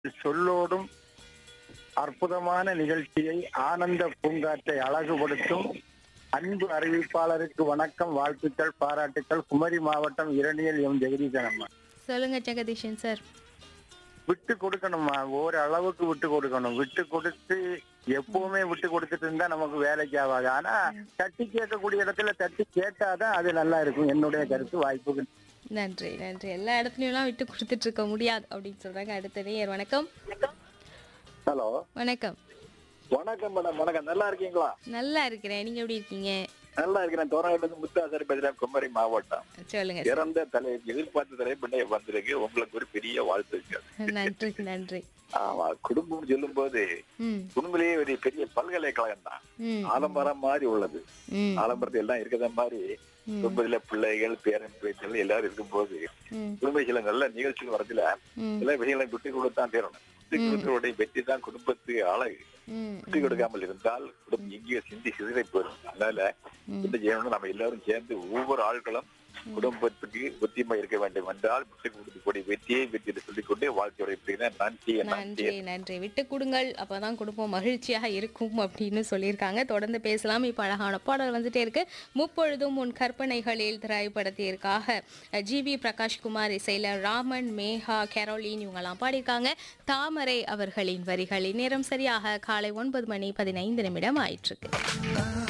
சொல்லோடும் அற்புதமான நிகழ்ச்சியை ஆனந்த பூங்காற்றை அழகுபடுத்தும் அன்பு அறிவிப்பாளருக்கு வணக்கம் வாழ்த்துக்கள் பாராட்டுக்கள் குமரி மாவட்டம் இரணியல் எம் ஜெகதீசன் அம்மா சொல்லுங்க ஜெகதீஷன் சார் விட்டு கொடுக்கணும்மா ஒரு அளவுக்கு விட்டு கொடுக்கணும் விட்டு கொடுத்து எப்பவுமே விட்டு கொடுத்துட்டு இருந்தா நமக்கு வேலைக்கு ஆகாது ஆனா தட்டி கேட்கக்கூடிய இடத்துல தட்டி கேட்டாதான் அது நல்லா இருக்கும் என்னுடைய கருத்து வாய்ப்புகள் நன்றி நன்றி எல்லா இடத்துலயும் விட்டு கொடுத்துட்டு இருக்க முடியாது அப்படின்னு சொல்றாங்க அடுத்த நேயர் வணக்கம் ஹலோ வணக்கம் வணக்கம் மேடம் வணக்கம் நல்லா இருக்கீங்களா நல்லா இருக்கிறேன் நீங்க எப்படி இருக்கீங்க நல்லா இருக்கிறேன் தோராயில இருந்து முத்தாசர் பேசுறேன் குமரி மாவட்டம் சொல்லுங்க சார். இறந்த தலை எதிர்பார்த்த தலைப்பிண்டைய வந்திருக்கு உங்களுக்கு ஒரு பெரிய வாழ்த்துக்கள் நன்றி நன்றி ஆமா குடும்பம் சொல்லும் போது ம் உண்மையிலேயே ஒரு பெரிய பல்கலைக்கழகம் தான் ம் ஆலமரம் மாதிரி உள்ளது ம் ஆலமரத்தில் எல்லாம் இருக்கிற மாதிரி குடும்பத்துல பிள்ளைகள் பேரன் பேச்சல் எல்லாரும் இருக்கும்போது ம் குடும்ப சில நல்ல நிகழ்ச்சிகள் வரதுல ம் சில விஷயங்களை விட்டு கொடுத்தான் தீரணும் விட்டு கொடுத்தவருடைய வெற்றி தான் குடும்பத்துக்கு அழகு ம் விட்டு கொடுக்காமல் இருந்தால் குடும்பம் எங்கேயோ சிந்தி சிதறை போயிடும் அதனால இந்த ஜீவனம் நம்ம எல்லாரும் சேர்ந்து ஒவ்வொரு ஆட்களும் குடும்பத்துக்கு ஒத்தியமா இருக்க வேண்டும் என்றால் விட்டு கொடுக்கக்கூடிய வெற்றியை வெற்றி என்று சொல்லிக்கொண்டு வாழ்க்கையோட எப்படின்னா நன்றி நன்றி நன்றி நன்றி விட்டு கொடுங்கள் அப்பதான் குடும்பம் மகிழ்ச்சியாக இருக்கும் அப்படின்னு சொல்லியிருக்காங்க தொடர்ந்து பேசலாம் இப்போ அழகான பாடல் வந்துட்டே இருக்கு முப்பொழுதும் உன் கற்பனைகளில் திரைப்படத்திற்காக ஜி வி பிரகாஷ்குமார் இசையில ராமன் மேகா கெரோலின் இவங்கெல்லாம் பாடியிருக்காங்க தாமரை அவர்களின் வரிகளின் நேரம் சரியாக காலை ஒன்பது மணி பதினைந்து நிமிடம் ஆயிட்டிருக்கு